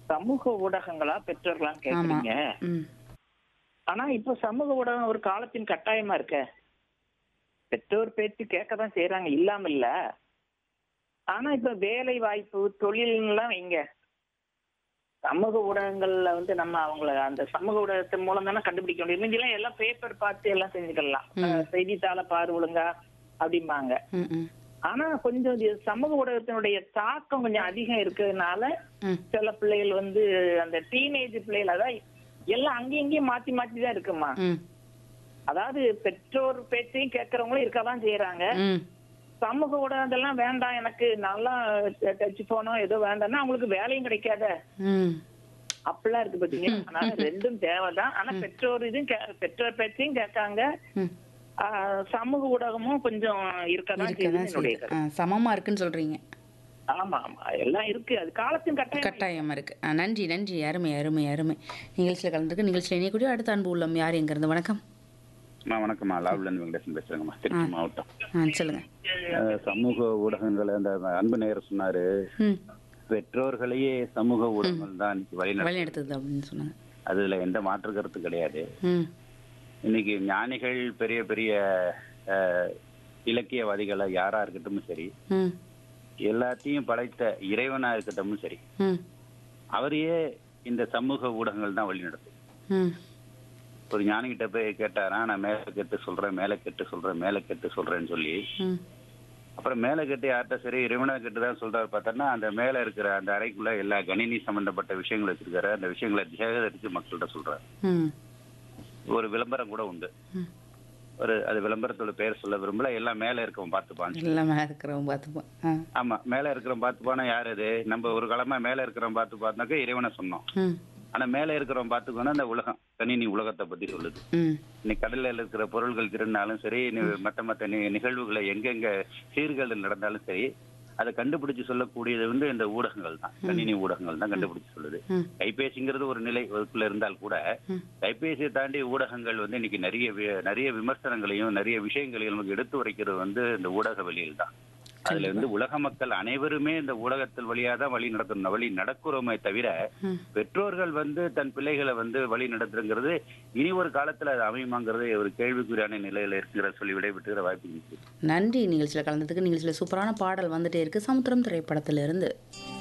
சமூக ஊடகங்களா பெற்றோர்களான்னு கேக்குறீங்க ம் ஆனா இப்ப சமூக ஊடகம் ஒரு காலத்தின் கட்டாயமா இருக்க பெற்றோர் பேச்சு கேட்கதான் செய்யறாங்க இல்லாம இல்ல ஆனா இப்ப வேலை வாய்ப்பு தொழில்லாம் வைங்க சமூக ஊடகங்கள்ல வந்து நம்ம அவங்கள அந்த சமூக ஊடகத்தின் மூலம் தானே கண்டுபிடிக்க முடியும் முந்திலாம் எல்லாம் பேப்பர் பார்த்து எல்லாம் செஞ்சுக்கலாம் அஹ் செய்தித்தாளை பாரு ஒழுங்கா அப்படிம்பாங்க ம் ம் ஆனா கொஞ்சம் இது சமூக ஊடகத்தினுடைய தாக்கம் கொஞ்சம் அதிகம் இருக்கிறதுனால ம் சில பிள்ளைகள் வந்து அந்த டீனேஜ் பிள்ளைகள் அதான் எல்லாம் அங்கேயும் இங்கேயும் மாத்தி மாத்தி தான் இருக்குமா ம் அதாவது பெற்றோர் பேச்சையும் கேட்கறவங்களும் இருக்கதான் செய்யறாங்க ம் சமூக ஊடகத்தெல்லாம் வேண்டாம் எனக்கு நல்லா டச் போனோ ஏதோ வேண்டாம்னா அவங்களுக்கு வேலையும் கிடைக்காத ம் அப்படிலாம் இருக்கு பாத்தீங்களா ஆனா ரெண்டும் தேவைதான் ஆனா பெற்றோர் இதுவும் கே- பெற்றோர் பேச்சையும் கேட்காங்க ம் ஆஹ் சமூக ஊடகமும் கொஞ்சம் இருக்கதான் செய்யுது இருக்கதான் என்னுடைய செய்யுது கருத்து. ஆ சமமா இருக்குன்னு சொல்றீங்க ஆமா ஆமா எல்லாம் இருக்கு அது காலத்தின் கட்டாயம் கட்டாயமா இருக்கு ஆ, நன்றி நன்றி அருமை அருமை அருமை நிகழ்ச்சியில் கலந்துருக்கு நிகழ்ச்சியில் இணையக்கூடிய அடுத்த அன்பு உள்ளம் யார் எங்கிருந்து வணக்கம் அம்மா வணக்கம்மா லாவ்லன் வெங்கடேசன் பேசுறேங்கம்மா திருச்சி மாவட்டம் ஆ சொல்லுங்க அஹ் சமூக ஊடகங்கள் அந்த அன்பு நேயர் சொன்னாரு ம் பெற்றோர்களையே சமூக ஊடகங்கள் தான் இன்னைக்கு வழி வழி எடுத்தது அப்படின்னு சொன்னாங்க அதுல எந்த மாற்று கருத்து கிடையாது ம் இன்னைக்கு ஞானிகள் பெரிய பெரிய அஹ், இலக்கியவாதிகளை யாரா இருக்கட்டும் சரி ம் எல்லாத்தையும் படைத்த இறைவனா இருக்கட்டும் சரி ம் அவரையே இந்த சமூக ஊடகங்கள் தான் வழி நடத்தும் ம் ஒரு ஞானிகிட்ட போய் கேட்டாரா நான் மேல கெட்டு சொல்றேன் மேல கெட்டு சொல்றேன் மேல கெட்டு சொல்றேன்னு சொல்லி ம் அப்புறம் மேல கெட்டு யார்கிட்ட சரி இறைவனா கெட்டு தான் சொல்றாரு பார்த்தோன்னா அந்த மேல இருக்கிற அந்த அறைக்குள்ள எல்லா கணினி சம்பந்தப்பட்ட விஷயங்கள் வச்சிருக்காரு அந்த விஷயங்களை சேகரித்து மக்கள்கிட்ட சொல்றாரு ம் ஒரு விளம்பரம் கூட உண்டு ம். ஒரு அது விளம்பரத்தோட பேர் சொல்ல விரும்பல எல்லாம் மேல இருக்கவன் பார்த்துப்பான் எல்லாம் மேலே இருக்கிறவங்க பார்த்துப்போம் ஆ ஆமா மேல இருக்கிறவன் பார்த்துப்பானா யார் அது நம்ம ஒரு காலமா மேல இருக்கிறவன் பார்த்து பார்த்தாக்க இறைவனை சொன்னோம் ம் ஆனா மேல இருக்கிறவன் பார்த்துக்கோன்னா அந்த உலகம் கணினி உலகத்தை பத்தி சொல்லுது ம் இன்னைக்கு கடல்ல இருக்கிற பொருள்கள் திருநாலும் சரி நி- மத்த மத்த நி- நிகழ்வுகளை எங்கெங்க சீர்கள் நடந்தாலும் சரி அதை கண்டுபிடிச்சு சொல்லக்கூடியது வந்து இந்த ஊடகங்கள் தான் கணினி ஊடகங்கள் தான் கண்டுபிடிச்சு சொல்லுது ம். கைபேசிங்கிறது ஒரு நிலை வகுப்புல இருந்தால் கூட ம். கைபேசியை தாண்டி ஊடகங்கள் வந்து இன்னைக்கு நிறைய வி- நிறைய விமர்சனங்களையும் நிறைய விஷயங்களையும் நமக்கு எடுத்து உரைக்கிறது வந்து இந்த ஊடக வழியில் தான் அதுல வந்து உலக மக்கள் அனைவருமே இந்த ஊடகத்தில் வழியா தான் வழி நடத்தணும் வழி நடக்கிறோமே தவிர ம். பெற்றோர்கள் வந்து தன் பிள்ளைகளை வந்து வழி நடத்துங்கிறது இனி ஒரு காலத்துல அது அமையுமாங்கிறது ஒரு கேள்விக்குறியான நிலையில இருக்கிற சொல்லி விடைபெற்றுகிற வாய்ப்பு இருக்கு நன்றி நிகழ்ச்சியில் கலந்ததுக்கு நிகழ்ச்சியில் சூப்பரான பாடல் வந்துட்டே இருக்கு சமுத்திரம் திரைப்படத்திலிருந்து